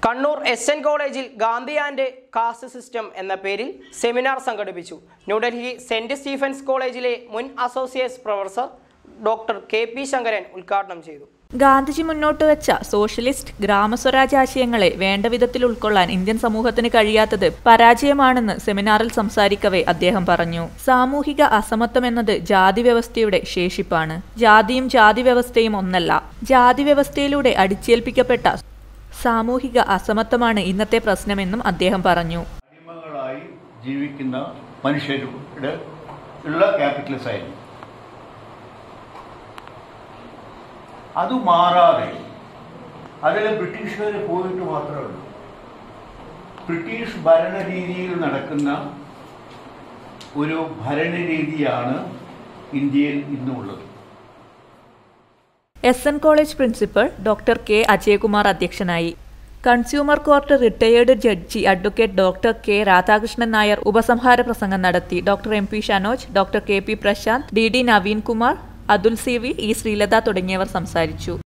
Kannur S N കോളേജിൽ Gandhi and caste system എന്ന പേരിൽ സെമിനാർ സംഘടിപ്പിച്ചു ന്യൂഡൽഹി സെന്റ് സ്റ്റീഫൻസ് കോളേജിലെ മുൻ associate professor doctor K P Shankaran ഉദ്ഘാടനം ചെയ്തു ഗാന്ധിജി മുന്നോട്ട് വെച്ച സോഷ്യലിസ്റ്റ് ഗ്രാമസ്വരാജ് ആശയങ്ങളെ വേണ്ട വിധത്തിൽ ഉൾക്കൊള്ളാൻ ഇന്ത്യൻ സമൂഹത്തിന് കഴിയാത്തത് പരാജയമാണെന്ന് സെമിനാറിൽ സംസാരിക്കവേ അദ്ദേഹം പറഞ്ഞു സാമൂഹിക അസമത്വം എന്നത് ജാതി വ്യവസ്ഥയുടെ ശേഷിപ്പാണ് ജാതിയും ജാതി വ്യവസ്ഥയും ഒന്നല്ല ജാതി വ്യവസ്ഥയിലൂടെ അടിച്ചേൽപ്പിക്കപ്പെട്ട സാമൂഹിക അസമത്വമാണ് ഇന്നത്തെ പ്രശ്നമെന്നും അദ്ദേഹം പറഞ്ഞു അടിമകളായി ജീവിക്കുന്ന മനുഷ്യരുടെ ഉള്ള ക്യാപിറ്റലിസ്റ്റ് ആയിരുന്നു അത് മാറാതെ അതിൽ ബ്രിട്ടീഷുകാർ പോയിട്ട് മാത്രമേ ഉള്ളൂ ബ്രിട്ടീഷ് ഭരണരീതിയിൽ നടക്കുന്ന ഒരു ഭരണരീതിയാണ് ഇന്ത്യയിൽ ഇന്നുള്ളത് S N college principal doctor K Ajayakumar അധ്യക്ഷനായി consumer court retired judge advocate doctor K Radhakrishnan Nair ഉപസംഹാര പ്രസംഗം നടത്തി doctor M P Shanoj doctor K P Prashanth D D Naveen Kumar Athul C V E Sreelatha തുടങ്ങിയവർ സംസാരിച്ചു